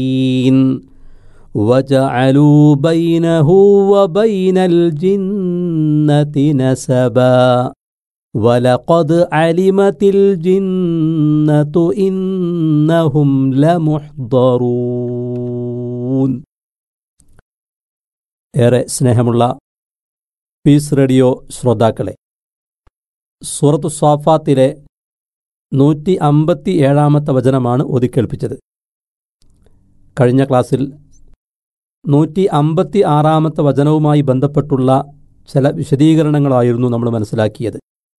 وجعلوا بينه وبين الجنة نسبا ولقد علمت الجنة إنهم لمحضرون ഏറെ സ്നേഹമുള്ള piece radio ശ്രോതാക്കളെ സൂറത്തു സ്വാഫാത്തിലെ നൂറ്റി അമ്പത്തി ഏഴാമത്തെ വചനമാണ് ഒതുക്കേൽപ്പിച്ചത് കഴിഞ്ഞ ക്ലാസ്സിൽ നൂറ്റി അമ്പത്തി ആറാമത്തെ വചനവുമായി ബന്ധപ്പെട്ടുള്ള ചില വിശദീകരണങ്ങളായിരുന്നു നമ്മൾ മനസ്സിലാക്കിയത്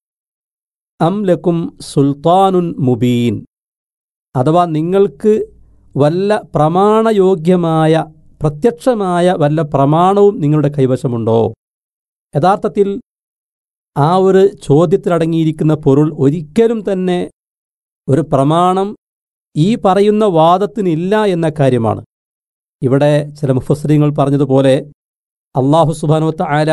അം ലക്കും സുൽത്താനുൻ മുബീൻ അഥവാ നിങ്ങൾക്ക് വല്ല പ്രമാണയോഗ്യമായ പ്രത്യക്ഷമായ വല്ല പ്രമാണവും നിങ്ങളുടെ കൈവശമുണ്ടോ യഥാർത്ഥത്തിൽ ആ ഒരു ചോദ്യത്തിലടങ്ങിയിരിക്കുന്ന പൊരുൾ ഒരിക്കലും തന്നെ ഒരു പ്രമാണം ഈ പറയുന്ന വാദത്തിനില്ല എന്ന കാര്യമാണ് ഇവിടെ ചില മുഫസ്രീങ്ങൾ പറഞ്ഞതുപോലെ അള്ളാഹു സുബാനുവത്ത ആല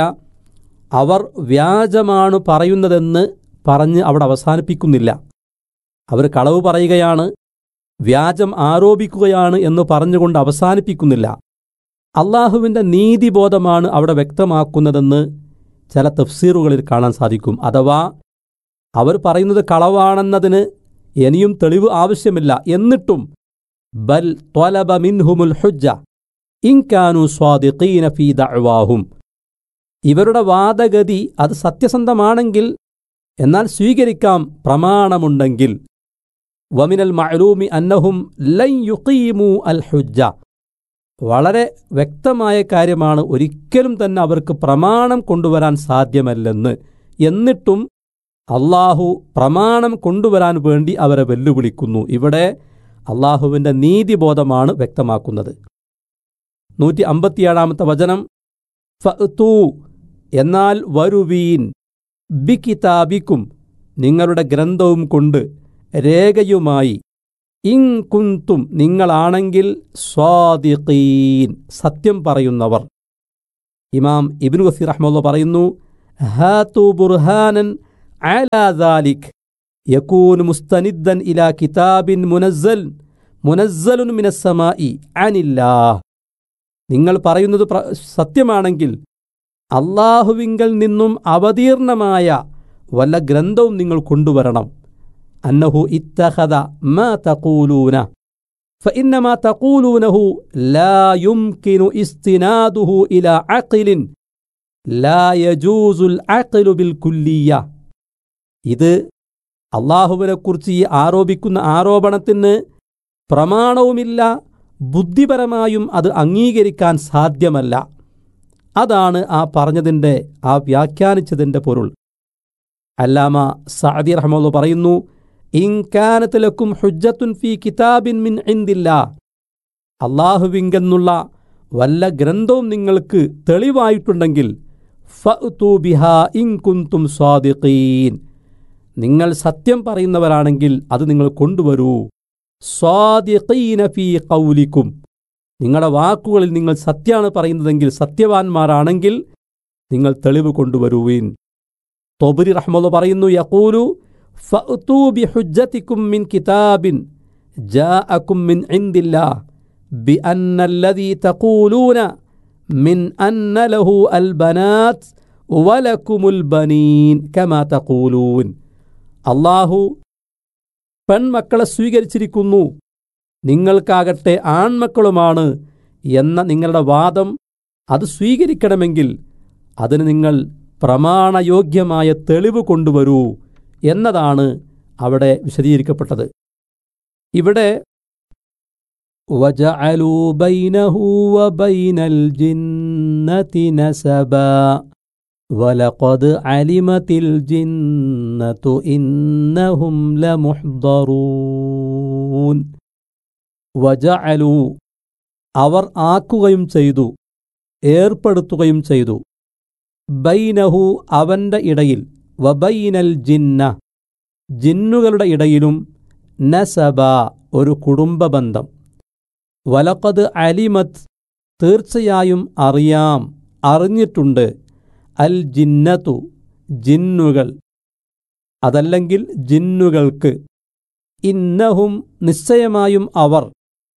അവർ വ്യാജമാണ് പറയുന്നതെന്ന് പറഞ്ഞ് അവിടെ അവസാനിപ്പിക്കുന്നില്ല അവർ കളവ് പറയുകയാണ് വ്യാജം ആരോപിക്കുകയാണ് എന്ന് പറഞ്ഞുകൊണ്ട് അവസാനിപ്പിക്കുന്നില്ല അള്ളാഹുവിൻ്റെ നീതിബോധമാണ് അവിടെ വ്യക്തമാക്കുന്നതെന്ന് ചില തഫ്സീറുകളിൽ കാണാൻ സാധിക്കും അഥവാ അവർ പറയുന്നത് കളവാണെന്നതിന് ഇനിയും തെളിവ് ആവശ്യമില്ല എന്നിട്ടും ബൽ ത്വലബ മിൻഹുമുൽ ഹുജ്ജ ഇൻകാനു സ്വാദിഖീന ഫീ ദഅ്വാഹും ഇവരുടെ വാദഗതി അത് സത്യസന്ധമാണെങ്കിൽ എന്നാൽ സ്വീകരിക്കാം പ്രമാണമുണ്ടെങ്കിൽ വമിനൽ മഅലൂമി അന്നഹും ലൻ യുഖീമു അൽ ഹുജ്ജ വളരെ വ്യക്തമായ കാര്യമാണ് ഒരിക്കലും തന്നെ അവർക്ക് പ്രമാണം കൊണ്ടുവരാൻ സാധ്യമല്ലെന്ന് എന്നിട്ടും അള്ളാഹു പ്രമാണം കൊണ്ടുവരാൻ വേണ്ടി അവരെ വെല്ലുവിളിക്കുന്നു ഇവിടെ അള്ളാഹുവിൻ്റെ നീതിബോധമാണ് വ്യക്തമാക്കുന്നത് നൂറ്റി അമ്പത്തിയേഴാമത്തെ വചനം ഫഅ്തൂ എന്നാൽ വരുവീൻ ബി കിതാബിക്കും നിങ്ങളുടെ ഗ്രന്ഥവും കൊണ്ട് രേഖയുമായി ഇൻ കുന്തും നിങ്ങളാണെങ്കിൽ സ്വാദിഖീൻ സത്യം പറയുന്നവർ ഇമാം ഇബ്നു വസീർ റഹ്മുള്ള പറയുന്നു ഹാതു ബുർഹാനൻ അലാ ദാലിക് യകൂൻ മുസ്തനിദ്ദൻ ഇലാ കിതാബിൻ മുനസ്സൽ മുനസ്സലുൻ മിനസ്സമായി അനില്ലാഹ് നിങ്ങൾ പറയുന്നത് പ്ര- സത്യമാണെങ്കിൽ അള്ളാഹുവിങ്കൽ നിന്നും അവതീർണമായ വല്ല ഗ്രന്ഥവും നിങ്ങൾ കൊണ്ടുവരണം അന്നഹു ഇത്തഹദ മാ തഖൂലൂന فإنما تقولونه لا يمكن استناده إلى عقل لا يجوز العقل بالكلية ഇത് അള്ളാഹുവിനെക്കുറിച്ച് ഈ ആരോപിക്കുന്ന ആരോപണത്തിന് പ്രമാണവുമില്ല ബുദ്ധിപരമായും അത് അംഗീകരിക്കാൻ സാധ്യമല്ല അതാണ് ആ പറഞ്ഞതിൻ്റെ ആ വ്യാഖ്യാനിച്ചതിൻ്റെ പൊരുൾ അല്ലാമ സഅദി റഹ്മുള്ള പറയുന്നു ഇൻകാനത്ത് ലക്കും ഹുജ്ജത്തുൻ ഫി കിതാബിൻ മിൻ ഇന്ദില്ല അള്ളാഹുവിങ്കെന്നുള്ള വല്ല ഗ്രന്ഥവും നിങ്ങൾക്ക് തെളിവായിട്ടുണ്ടെങ്കിൽ ഫഅ്തു ബിഹാ ഇൻ കുന്തും സ്വാദിഖീൻ നിങ്ങൾ സത്യം പറയുന്നവരാണെങ്കിൽ അത് നിങ്ങൾ കൊണ്ടുവരൂ സ്വാദിഖീന ഫീ ഖൗലിക്കും നിങ്ങളുടെ വാക്കുകളിൽ നിങ്ങൾ സത്യമാണ് പറയുന്നതെങ്കിൽ സത്യവാന്മാരാണെങ്കിൽ നിങ്ങൾ തെളിവ് കൊണ്ടുവരുവീൻ തൊബരി റഹ്മുള്ള പറയുന്നു യഖൂലു ഫഅ്തൂ ബിഹുജ്ജതിക്കും മിൻ കിതാബിൻ ജാഅക്കും മിൻ ഇൻദില്ലാ ബിഅന്ന الذي തഖൂലൂന മിൻ അന്ന ലഹു അൽ ബനാത് വലക്കുമുൽ ബനീൻ കമാ തഖൂലൂൻ അല്ലാഹു പെൺമക്കളെ സ്വീകരിച്ചിരിക്കുന്നു നിങ്ങൾക്കാകട്ടെ ആൺമക്കളുമാണ് എന്ന നിങ്ങളുടെ വാദം അത് സ്വീകരിക്കണമെങ്കിൽ അതിന് നിങ്ങൾ പ്രമാണയോഗ്യമായ തെളിവ് കൊണ്ടുവരൂ എന്നതാണ് അവിടെ വിശദീകരിക്കപ്പെട്ടത് ഇവിടെ وجعلوا بينه وبين الجنة نسبا ولقد علمت الجنة إنهم لمحضرون وجعلوا അവർ ആക്കുകയും ചെയ്തു ഏർപ്പെടുത്തുകയും ചെയ്തു ബൈനഹു അവന്റെ ഇടയിൽ വബൈനൽ ജിന്ന ജിന്നുകളുടെ ഇടയിലും നസബ ഒരു കുടുംബ ബന്ധം വലക്കത് അലിമത് തീർച്ചയായും അറിയാം അറിഞ്ഞിട്ടുണ്ട് അൽ ജിന്നതു ജിന്നുകൾ അതല്ലെങ്കിൽ ജിന്നുകൾക്ക് ഇന്നഹും നിശ്ചയമായും അവർ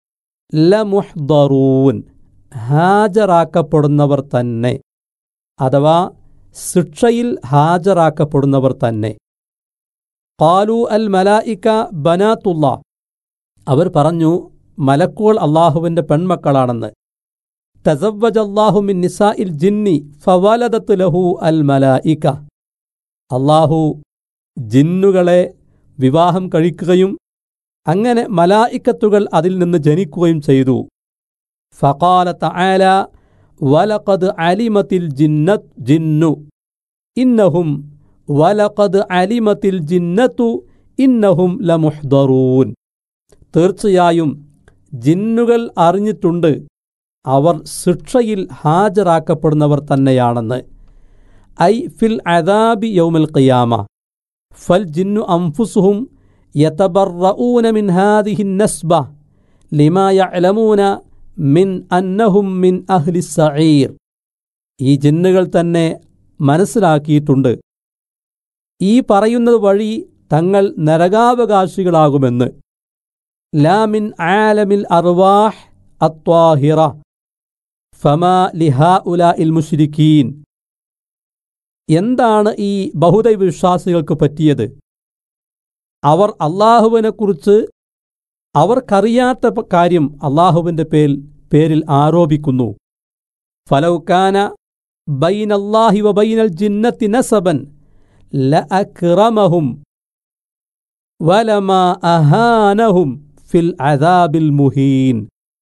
ലമുഹ്ദറൂൻ ഹാജരാക്കപ്പെടുന്നവർ തന്നെ അഥവാ ശിക്ഷയിൽ ഹാജരാക്കപ്പെടുന്നവർ തന്നെ കാലു അൽ മലായിക്ക ബനാത്തുള്ള അവർ പറഞ്ഞു മലക്കുകൾ അള്ളാഹുവിൻ്റെ പെൺമക്കളാണെന്ന് തസവ്വജല്ലാഹു മിൻ നിസാഇൽ ജിന്നി ഫവലദത്ത് ലഹു അൽ മലായിക അള്ളാഹു ജിന്നുകളെ വിവാഹം കഴിക്കുകയും അങ്ങനെ മലായിക്കത്തുകൾ അതിൽ നിന്ന് ജനിക്കുകയും ചെയ്തു ഫഖാല തആല വലഖദ് അലിമത്തിൽ ജിന്നത്ത് ജിന്നു ഇന്നഹും വലഖദ് അലിമത്തിൽ ജിന്നത്തു ഇന്നഹും ലമുഹ്ദറൂൻ തീർച്ചയായും ജിന്നുകൾ അറിഞ്ഞിട്ടുണ്ട് അവർ ശിക്ഷയിൽ ഹാജരാക്കപ്പെടുന്നവർ തന്നെയാണെന്ന് ഐ ഫിൽ അദാബി യൗമൽ ഖിയാമ ഫൽ ജിന്നു അംഫുസുഹും യതബറഊന മിൻ ഹാദിഹി നസ്ബ ലിമാ യഅലമൂന മിൻ അന്നഹും മിൻ അഹ്ലി സഈർ ഈ ജിന്നുകൾ തന്നെ മനസ്സിലാക്കിയിട്ടുണ്ട് ഈ പറയുന്നത് വഴി തങ്ങൾ നരകാവകാശികളാകുമെന്ന് ലാമിൻ ആലമിൽ അർവാഹ് അത്വാഹിറ ഫമാ ലിഹാ ഉല ഇൽ മുഷിരിക്കീൻ എന്താണ് ഈ ബഹുദൈവ വിശ്വാസികൾക്ക് പറ്റിയത് അവർ അള്ളാഹുവിനെക്കുറിച്ച് അവർക്കറിയാത്ത പ- കാര്യം അള്ളാഹുവിൻ്റെ പേരിൽ പേരിൽ ആരോപിക്കുന്നു ഫലൗക്കാന ബൈനല്ലാഹി വ ബൈനൽ ജിന്നത്തി നസബൻ ലഅക്റമഹും വലമാ അഹാനഹും ഫിൽ അദാബിൽ മുഹീൻ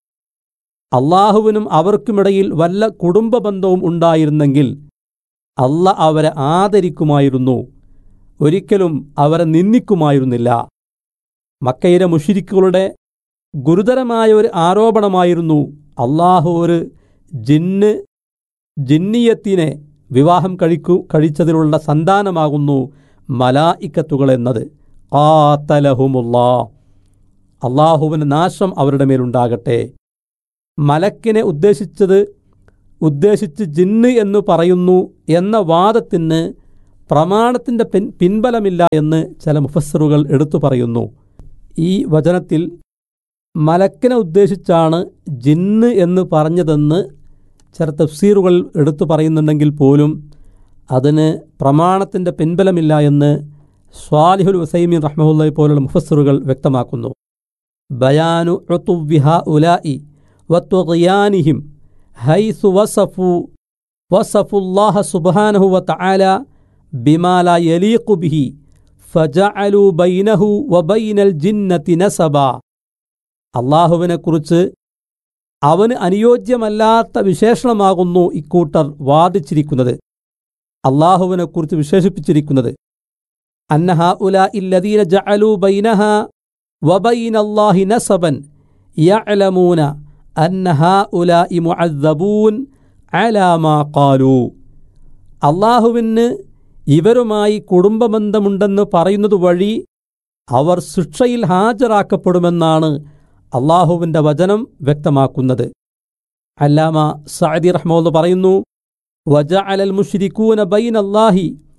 അള്ളാഹുവിനും അവർക്കുമിടയിൽ വല്ല കുടുംബ ബന്ധവും ഉണ്ടായിരുന്നെങ്കിൽ അല്ല അവരെ ആദരിക്കുമായിരുന്നു ഒരിക്കലും അവരെ നിന്ദിക്കുമായിരുന്നില്ല മക്കയിലെ മുഷിരിക്കുകളുടെ ഗുരുതരമായ ഒരു ആരോപണമായിരുന്നു അള്ളാഹു ഒരു ജിന്ന് ജിന്നിയത്തിനെ വിവാഹം കഴിക്കു കഴിച്ചതിലുള്ള സന്താനമാകുന്നു മലായിക്കത്തുകൾ എന്നത് കാത്തലഹുമുല്ലാ അള്ളാഹുവിന് നാശം അവരുടെ മേലുണ്ടാകട്ടെ മലക്കിനെ ഉദ്ദേശിച്ചത് ഉദ്ദേശിച്ച് ജിന്ന് എന്ന് പറയുന്നു എന്ന വാദത്തിന് പ്രമാണത്തിൻ്റെ പിൻ പിൻബലമില്ല എന്ന് ചില മുഫസ്സറുകൾ എടുത്തു പറയുന്നു ഈ വചനത്തിൽ മലക്കിനെ ഉദ്ദേശിച്ചാണ് ജിന്ന് എന്ന് പറഞ്ഞതെന്ന് ചില തഫ്സീറുകൾ എടുത്തു പറയുന്നുണ്ടെങ്കിൽ പോലും അതിന് പ്രമാണത്തിൻ്റെ പിൻബലമില്ല എന്ന് സ്വാലിഹുൽ വസൈമീൻ റഹ്മുല്ല പോലുള്ള മുഫസ്സറുകൾ വ്യക്തമാക്കുന്നു ബയാനു ഉത്തുവ്വിഹ ഉലായി വത്വയാനിഹിം ഹൈസു വസഫു വസഫുല്ലാഹ സുബ്ഹാനഹു വതആല ബിമാ ലാ യലീഖു ബിഹി ഫജഅലു ബൈനഹു വബൈനൽ ജിന്നത്തി നസബ അള്ളാഹുവിനെക്കുറിച്ച് അവന് അനുയോജ്യമല്ലാത്ത വിശേഷണമാകുന്നു ഇക്കൂട്ടർ വാദിച്ചിരിക്കുന്നത് അള്ളാഹുവിനെക്കുറിച്ച് വിശേഷിപ്പിച്ചിരിക്കുന്നത് അന്നഹ ഉല ഇല്ലദീന ജഅലു ബൈനഹ വബൈനല്ലാഹി നസബൻ യഅലമൂന അന്നഹ ഉല മുഅദ്ദബൂൻ അലാ മാ ഖാലൂ അള്ളാഹുവിന് ഇവരുമായി കുടുംബബന്ധമുണ്ടെന്ന് പറയുന്നത് വഴി അവർ ശിക്ഷയിൽ ഹാജരാക്കപ്പെടുമെന്നാണ് അള്ളാഹുവിൻ്റെ വചനം വ്യക്തമാക്കുന്നത് അല്ലാമ സഅദി റഹ്മോന്ന് പറയുന്നു وجعل المشركون بين الله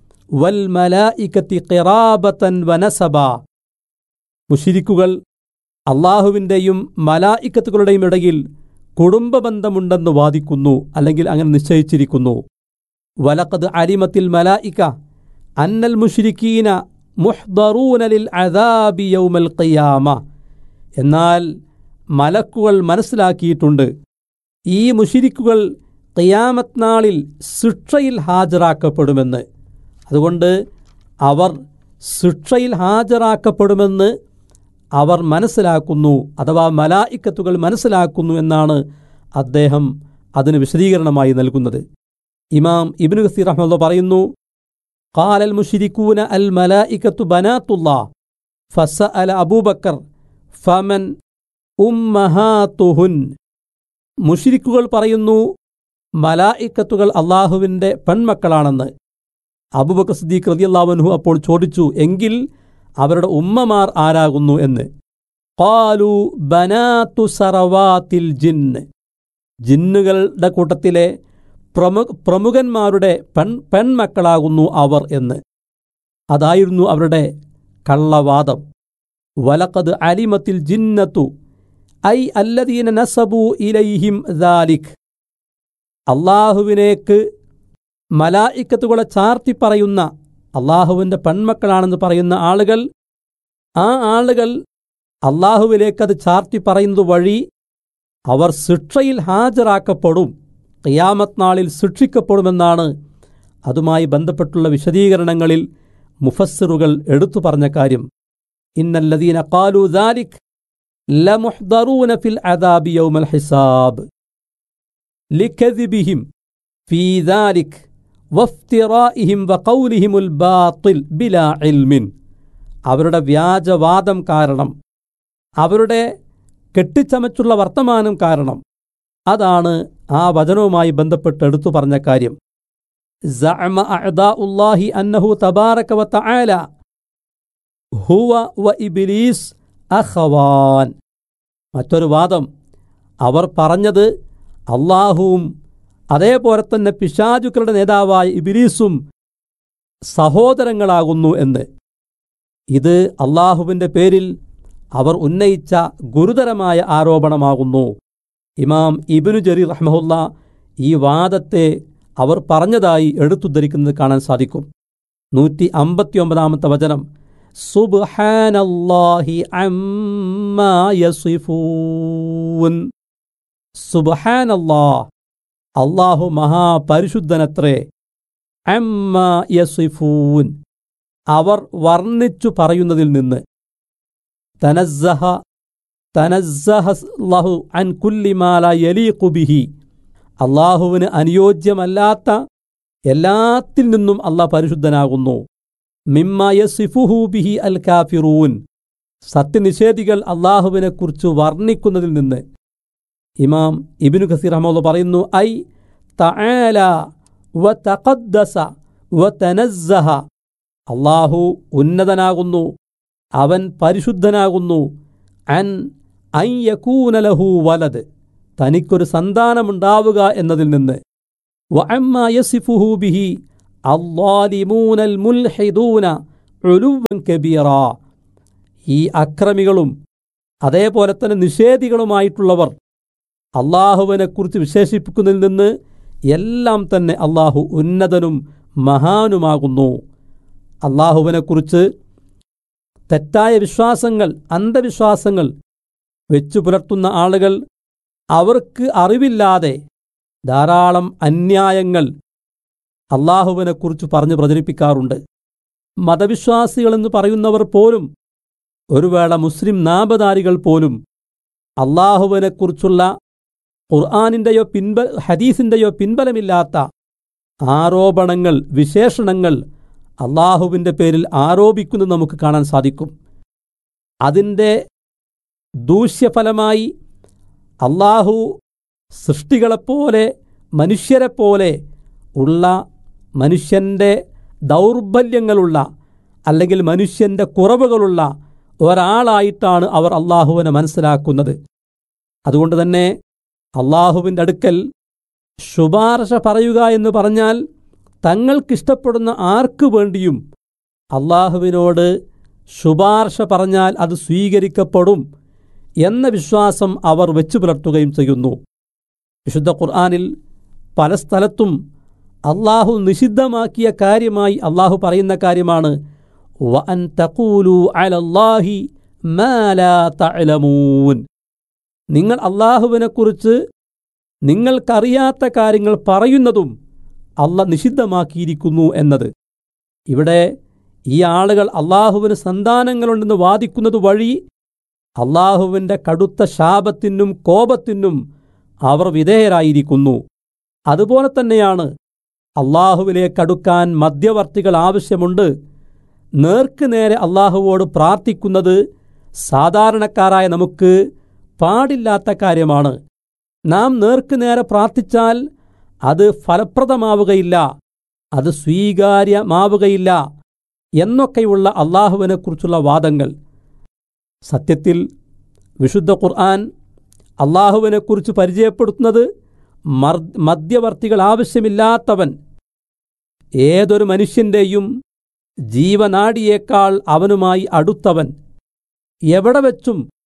والملائكة قرابة ونسبا മുഷിരിക്കുകൾ അള്ളാഹുവിൻ്റെയും മലായിക്കത്തുകളുടെയും ഇടയിൽ കുടുംബബന്ധമുണ്ടെന്ന് വാദിക്കുന്നു അല്ലെങ്കിൽ അങ്ങനെ നിശ്ചയിച്ചിരിക്കുന്നു വലക്കത് അലിമത്തിൽ മലായിക്ക അന്നൽ മുഷിരിക്കീന മുഹ്ദറൂനലിൽ അദാബി യൗമൽ ഖിയാമ എന്നാൽ മലക്കുകൾ മനസ്സിലാക്കിയിട്ടുണ്ട് ഈ മുഷിരിക്കുകൾ ഖിയാമത്ത് നാളിൽ ശിക്ഷയിൽ ഹാജരാക്കപ്പെടുമെന്ന് അതുകൊണ്ട് അവർ ശിക്ഷയിൽ ഹാജരാക്കപ്പെടുമെന്ന് അവർ മനസ്സിലാക്കുന്നു അഥവാ മലായിക്കത്തുകൾ മനസ്സിലാക്കുന്നു എന്നാണ് അദ്ദേഹം അതിന് വിശദീകരണമായി നൽകുന്നത് ഇമാം ഇബ്നു ഖസീർ റഹ്മുള്ള പറയുന്നു ഖാലൽ മുഷിരിക്കൂന അൽ മലായിക്കത്തു ബനാത്തുല്ലാ ഫസ അല അബൂബക്കർ ഫമൻ ഉമ്മഹാത്തുഹുൻ മുഷിരിക്കുകൾ പറയുന്നു മലായിക്കത്തുകൾ അള്ളാഹുവിൻ്റെ പെൺമക്കളാണെന്ന് അബുബക്കർ സിദ്ദീഖ് റതിയല്ലാവൻഹു അപ്പോൾ ചോദിച്ചു എങ്കിൽ അവരുടെ ഉമ്മമാർ ആരാകുന്നു എന്ന് ഖാലു ബനാത്തു സറവാത്തിൽ ജിന്ന് ജിന്നുകളുടെ കൂട്ടത്തിലെ പ്രമു പ്രമുഖന്മാരുടെ പെൺ പെൺമക്കളാകുന്നു അവർ എന്ന് അതായിരുന്നു അവരുടെ കള്ളവാദം വലക്കത് അലിമത്തിൽ ജിന്നത്തു ഐ അല്ലദീന നസബു ഇലൈഹിം ദാലിക് അള്ളാഹുവിനേക്ക് മലായിക്കത്തുകളെ ചാർത്തി പറയുന്ന അള്ളാഹുവിൻ്റെ പെൺമക്കളാണെന്ന് പറയുന്ന ആളുകൾ ആ ആളുകൾ അള്ളാഹുവിലേക്കത് ചാർത്തി പറയുന്നത് വഴി അവർ ശിക്ഷയിൽ ഹാജരാക്കപ്പെടും ഖിയാമത്ത് നാളിൽ ശിക്ഷിക്കപ്പെടുമെന്നാണ് അതുമായി ബന്ധപ്പെട്ടുള്ള വിശദീകരണങ്ങളിൽ മുഫസ്സിറുകൾ എടുത്തു പറഞ്ഞ കാര്യം ഇന്നല്ലദീന ഖാലു ദാലിക് ലമുഹ്ദറൂന ഫിൽ അദാബി യൗമൽ ഹിസാബ് ലിഖദിബിഹിം ഫീ ദാലിക് വഫ്തിറാഇഹിം വഖൗലിഹിമുൽ ബാത്തിൽ ബിലാ ഇൽമിൻ അവരുടെ വ്യാജവാദം കാരണം അവരുടെ കെട്ടിച്ചമച്ചുള്ള വർത്തമാനം കാരണം അതാണ് ആ വചനവുമായി ബന്ധപ്പെട്ട് എടുത്തു പറഞ്ഞ കാര്യം زعم أعداء الله أنه تبارك وتعالى هو وإبليس أخوان മറ്റൊരു വാദം അവർ പറഞ്ഞത് അള്ളാഹുവും അതേപോലെ തന്നെ പിശാചുക്കളുടെ നേതാവായ ഇബിലീസും സഹോദരങ്ങളാകുന്നു എന്ന് ഇത് അള്ളാഹുവിൻ്റെ പേരിൽ അവർ ഉന്നയിച്ച ഗുരുതരമായ ആരോപണമാകുന്നു ഇമാം ഇബിനു ജരി റഹ്മഹുല്ല ഈ വാദത്തെ അവർ പറഞ്ഞതായി എടുത്തുദ്ധരിക്കുന്നത് കാണാൻ സാധിക്കും നൂറ്റി അമ്പത്തിയൊമ്പതാമത്തെ വചനം സുബ്ഹാനല്ലാഹി അമ്മാ യസിഫൂൻ സുബ്ഹാനല്ലാ അള്ളാഹു മഹാപരിശുദ്ധനത്രേ അമ്മാ യസിഫൂൻ അവർ വർണ്ണിച്ചു പറയുന്നതിൽ നിന്ന് തനസ്സഹ തനസ്സഹ ലഹു അൻ കുല്ലിമാല യലീഖു ബിഹി അള്ളാഹുവിന് അനുയോജ്യമല്ലാത്ത എല്ലാത്തിൽ നിന്നും അള്ളാഹ് പരിശുദ്ധനാകുന്നു മിമ്മയ സിഫുഹു ബിഹി അൽ കാഫിറൂൻ സത്യനിഷേധികൾ അള്ളാഹുവിനെക്കുറിച്ച് വർണ്ണിക്കുന്നതിൽ നിന്ന് ഇമാം ഇബിനു ഖസീർ അഹമ്മദ് പറയുന്നു ഐ തആല വ തഖദ്ദസ വ തനസ്സഹ അള്ളാഹു ഉന്നതനാകുന്നു അവൻ പരിശുദ്ധനാകുന്നു അൻ അൻ യകൂനലഹു വലത് തനിക്കൊരു സന്താനമുണ്ടാവുക എന്നതിൽ നിന്ന് വഅമ്മ യസിഫുഹു ബിഹി അല്ലാലിമൂനൽ മുൽഹിദൂന ഉലുവൻ കബീറ ഈ അക്രമികളും അതേപോലെ തന്നെ നിഷേധികളുമായിട്ടുള്ളവർ അള്ളാഹുവിനെക്കുറിച്ച് വിശേഷിപ്പിക്കുന്നതിൽ നിന്ന് എല്ലാം തന്നെ അള്ളാഹു ഉന്നതനും മഹാനുമാകുന്നു അള്ളാഹുവിനെക്കുറിച്ച് തെറ്റായ വിശ്വാസങ്ങൾ അന്ധവിശ്വാസങ്ങൾ വെച്ചു പുലർത്തുന്ന ആളുകൾ അവർക്ക് അറിവില്ലാതെ ധാരാളം അന്യായങ്ങൾ അള്ളാഹുവിനെക്കുറിച്ച് പറഞ്ഞു പ്രചരിപ്പിക്കാറുണ്ട് മതവിശ്വാസികളെന്ന് പറയുന്നവർ പോലും ഒരു വേള മുസ്ലിം നാമധാരികൾ പോലും അള്ളാഹുവിനെക്കുറിച്ചുള്ള ഖുർആാനിൻ്റെയോ പിൻബ ഹദീസിൻ്റെയോ പിൻബലമില്ലാത്ത ആരോപണങ്ങൾ വിശേഷണങ്ങൾ അള്ളാഹുവിൻ്റെ പേരിൽ ആരോപിക്കുന്നത് നമുക്ക് കാണാൻ സാധിക്കും അതിൻ്റെ ദൂഷ്യഫലമായി അള്ളാഹു സൃഷ്ടികളെപ്പോലെ മനുഷ്യരെപ്പോലെ ഉള്ള മനുഷ്യൻ്റെ ദൗർബല്യങ്ങളുള്ള അല്ലെങ്കിൽ മനുഷ്യൻ്റെ കുറവുകളുള്ള ഒരാളായിട്ടാണ് അവർ അള്ളാഹുവിനെ മനസ്സിലാക്കുന്നത് അതുകൊണ്ട് തന്നെ അള്ളാഹുവിൻ്റെ അടുക്കൽ ശുപാർശ പറയുക എന്ന് പറഞ്ഞാൽ തങ്ങൾക്കിഷ്ടപ്പെടുന്ന ആർക്കു വേണ്ടിയും അള്ളാഹുവിനോട് ശുപാർശ പറഞ്ഞാൽ അത് സ്വീകരിക്കപ്പെടും എന്ന വിശ്വാസം അവർ വെച്ചു പുലർത്തുകയും ചെയ്യുന്നു വിശുദ്ധ ഖുർആാനിൽ പല സ്ഥലത്തും അള്ളാഹു നിഷിദ്ധമാക്കിയ കാര്യമായി അള്ളാഹു പറയുന്ന കാര്യമാണ് വഅൻ തഖൂലു അലല്ലാഹി മാ ലാ തഅലമൂൻ നിങ്ങൾ അള്ളാഹുവിനെക്കുറിച്ച് നിങ്ങൾക്കറിയാത്ത കാര്യങ്ങൾ പറയുന്നതും അല്ല നിഷിദ്ധമാക്കിയിരിക്കുന്നു എന്നത് ഇവിടെ ഈ ആളുകൾ അള്ളാഹുവിന് സന്താനങ്ങളുണ്ടെന്ന് വാദിക്കുന്നത് വഴി അള്ളാഹുവിൻ്റെ കടുത്ത ശാപത്തിനും കോപത്തിനും അവർ വിധേയരായിരിക്കുന്നു അതുപോലെ തന്നെയാണ് അള്ളാഹുവിലേക്കടുക്കാൻ മധ്യവർത്തികൾ ആവശ്യമുണ്ട് നേർക്ക് നേരെ അള്ളാഹുവോട് പ്രാർത്ഥിക്കുന്നത് സാധാരണക്കാരായ നമുക്ക് പാടില്ലാത്ത കാര്യമാണ് നാം നേർക്ക് നേരെ പ്രാർത്ഥിച്ചാൽ അത് ഫലപ്രദമാവുകയില്ല അത് സ്വീകാര്യമാവുകയില്ല എന്നൊക്കെയുള്ള അള്ളാഹുവിനെക്കുറിച്ചുള്ള വാദങ്ങൾ സത്യത്തിൽ വിശുദ്ധ ഖുർആൻ അള്ളാഹുവിനെക്കുറിച്ച് പരിചയപ്പെടുത്തുന്നത് മർ മധ്യവർത്തികൾ ആവശ്യമില്ലാത്തവൻ ഏതൊരു മനുഷ്യൻ്റെയും ജീവനാടിയേക്കാൾ അവനുമായി അടുത്തവൻ എവിടെ വെച്ചും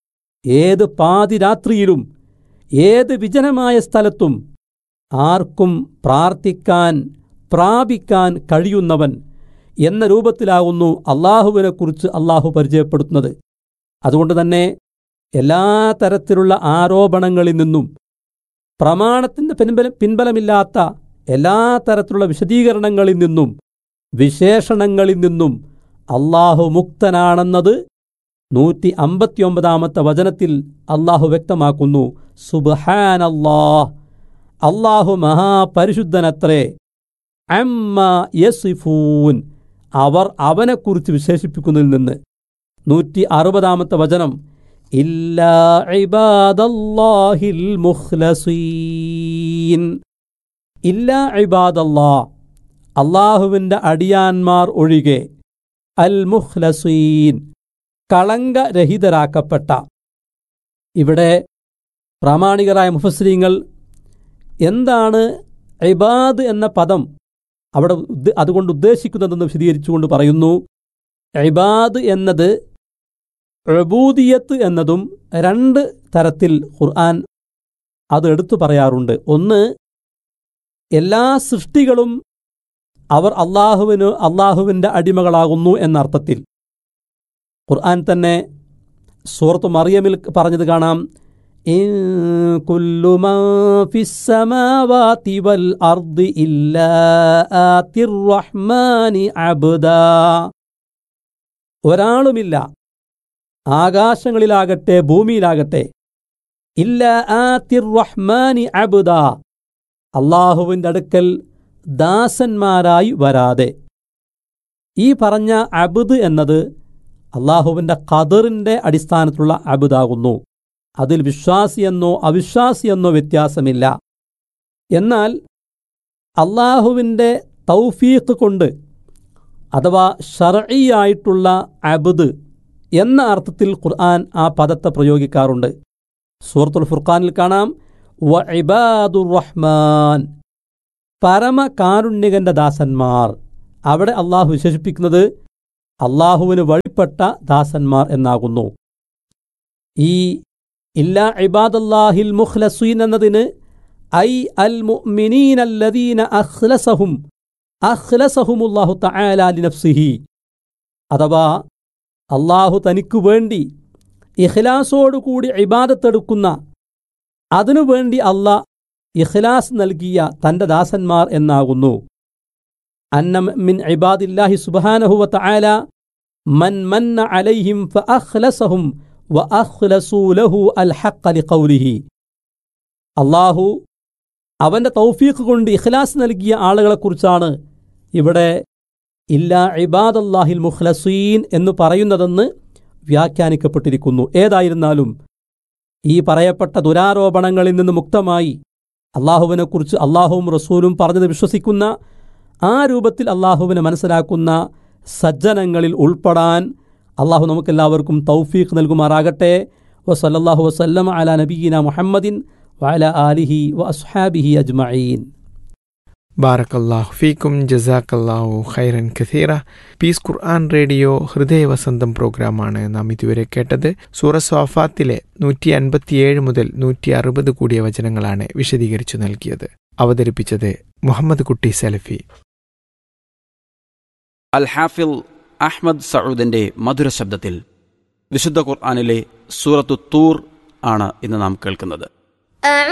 ഏത് പാതിരാത്രിയിലും ഏത് വിജനമായ സ്ഥലത്തും ആർക്കും പ്രാർത്ഥിക്കാൻ പ്രാപിക്കാൻ കഴിയുന്നവൻ എന്ന രൂപത്തിലാകുന്നു അള്ളാഹുവിനെക്കുറിച്ച് അള്ളാഹു പരിചയപ്പെടുത്തുന്നത് അതുകൊണ്ട് തന്നെ എല്ലാ തരത്തിലുള്ള ആരോപണങ്ങളിൽ നിന്നും പ്രമാണത്തിൻ്റെ പിൻബല പിൻബലമില്ലാത്ത എല്ലാ തരത്തിലുള്ള വിശദീകരണങ്ങളിൽ നിന്നും വിശേഷണങ്ങളിൽ നിന്നും അള്ളാഹു മുക്തനാണെന്നത് നൂറ്റി അമ്പത്തിയൊമ്പതാമത്തെ വചനത്തിൽ അള്ളാഹു വ്യക്തമാക്കുന്നു സുബ്ഹാനല്ലാഹ് അള്ളാഹു മഹാപരിശുദ്ധനത്രേ അമ്മ യസിഫൂൻ അവർ അവനെക്കുറിച്ച് വിശേഷിപ്പിക്കുന്നതിൽ നിന്ന് നൂറ്റി അറുപതാമത്തെ വചനം ഇല്ലാ ഇബാദല്ലാഹിൽ മുഖ്ലസീൻ ഇല്ലാ ഇബാദല്ലാ അള്ളാഹുവിൻ്റെ അടിയാന്മാർ ഒഴികെ അൽ മുഖ്ലസീൻ കളങ്കരഹിതരാക്കപ്പെട്ട ഇവിടെ പ്രാമാണികരായ മുഫസ്രീങ്ങൾ എന്താണ് ഇബാദ് എന്ന പദം അവിടെ ഉദ്ദ- അതുകൊണ്ട് ഉദ്ദേശിക്കുന്നതെന്ന് വിശദീകരിച്ചുകൊണ്ട് പറയുന്നു ഇബാദ് എന്നത് റബൂദിയത്ത് എന്നതും രണ്ട് തരത്തിൽ ഖുർആൻ അത് എടുത്തു പറയാറുണ്ട് ഒന്ന് എല്ലാ സൃഷ്ടികളും അവർ അള്ളാഹുവിന് അള്ളാഹുവിൻ്റെ അടിമകളാകുന്നു എന്നർത്ഥത്തിൽ ഖുർആൻ തന്നെ സൂറത്ത് മറിയമിൽ പറഞ്ഞത് കാണാം ഇൻ കുല്ലു മൻ ഫിസ് സമാവാതി വൽ അർദി ഇല്ലാ ആതിർ റഹ്മാനി അബ്ദാ ഒരാളുമില്ല ആകാശങ്ങളിലാകട്ടെ ഭൂമിയിലാകട്ടെ ഇല്ല ആതിർ റഹ്മാനി അബ്ദ അള്ളാഹുവിൻ്റെ അടുക്കൽ ദാസന്മാരായി വരാതെ ഈ പറഞ്ഞ അബുദ് എന്നത് അള്ളാഹുവിൻ്റെ ഖദറിൻ്റെ അടിസ്ഥാനത്തിലുള്ള അബുദാകുന്നു അതിൽ വിശ്വാസിയെന്നോ അവിശ്വാസിയെന്നോ വ്യത്യാസമില്ല എന്നാൽ അള്ളാഹുവിൻ്റെ തൗഫീഖ് കൊണ്ട് അഥവാ ഷർഈയായിട്ടുള്ള അബുദ് എന്ന അർത്ഥത്തിൽ ഖുർആൻ ആ പദത്തെ പ്രയോഗിക്കാറുണ്ട് സൂറത്തുൽ ഫുർഖാനിൽ കാണാം വ ഇബാദുർ റഹ്മാൻ പരമകാരുണ്യകന്റെ ദാസന്മാർ അവിടെ അള്ളാഹു വിശേഷിപ്പിക്കുന്നത് അള്ളാഹുവിന് വഴിപ്പെട്ട ദാസന്മാർ എന്നാകുന്നു ഈ ഇല്ലാ ഇബാദല്ലാഹിൽ മുഖ്ലസീൻ എന്നതിന് ഐ അൽ മുഅ്മിനീന അല്ലദീന അഖ്ലസഹും അഖ്ലസഹുമുല്ലാഹു തആല ലിനഫ്സിഹി അഥവാ അള്ളാഹു തനിക്കു വേണ്ടി ഇഖ്ലാസോടുകൂടി ഇബാദത്തെടുക്കുന്ന അതിനുവേണ്ടി അല്ല ഇഖ്ലാസ് നൽകിയ തന്റെ ദാസന്മാർ എന്നാകുന്നു അന്ന മിൻ ഇബാദില്ലാഹി സുബ്ഹാനഹു വ തആല മൻ മന്ന അലൈഹിം ഫഅഖ്ലസഹും വഅഖ്ലസൂ ലഹു അൽ ഹഖ്ഖ ലിഖൗലിഹി അല്ലാഹു അവന്റെ തൗഫീഖ് കൊണ്ട് ഇഖ്ലാസ് നൽകിയ ആളുകളെക്കുറിച്ചാണ് ഇവിടെ ഇല്ലാ ഇബാദല്ലാഹിൽ മുഖ്ലസീൻ എന്ന് പറയുന്നതെന്ന് വ്യാഖ്യാനിക്കപ്പെട്ടിരിക്കുന്നു ഏതായിരുന്നാലും ഈ പറയപ്പെട്ട ദുരാരോപണങ്ങളിൽ നിന്ന് മുക്തമായി അള്ളാഹുവിനെക്കുറിച്ച് അള്ളാഹുവും റസൂലും പറഞ്ഞത് വിശ്വസിക്കുന്ന ആ രൂപത്തിൽ അള്ളാഹുവിനെ മനസ്സിലാക്കുന്ന സജ്ജനങ്ങളിൽ ഉൾപ്പെടാൻ അള്ളാഹു നമുക്കെല്ലാവർക്കും തൗഫീഖ് നൽകുമാറാകട്ടെ വസല്ലാഹു വസ്ല്ലം അല നബീന മുഹമ്മദിൻ വഅല ആലിഹി വ അസ്ഹാബിഹി അജ്മഈൻ ബാറക്കല്ലാഹു ഫീക്കും ജസാക്കല്ലാഹു ഖൈറൻ ഖസീറ പീസ് ഖുർആൻ റേഡിയോ ഹൃദയവസന്തം പ്രോഗ്രാമാണ് നാം ഇതുവരെ കേട്ടത് സൂറ സോഫാത്തിലെ നൂറ്റി അൻപത്തിയേഴ് മുതൽ നൂറ്റി അറുപത് കൂടിയ വചനങ്ങളാണ് വിശദീകരിച്ചു നൽകിയത് അവതരിപ്പിച്ചത് മുഹമ്മദ് കുട്ടി സലഫി അൽ ഹാഫിൽ അഹ്മദ് സഊദിന്റെ മധുര ശബ്ദത്തിൽ വിശുദ്ധ ഖുർആാനിലെ സൂറത്തു തൂർ ആണ് ഇന്ന് നാം കേൾക്കുന്നത്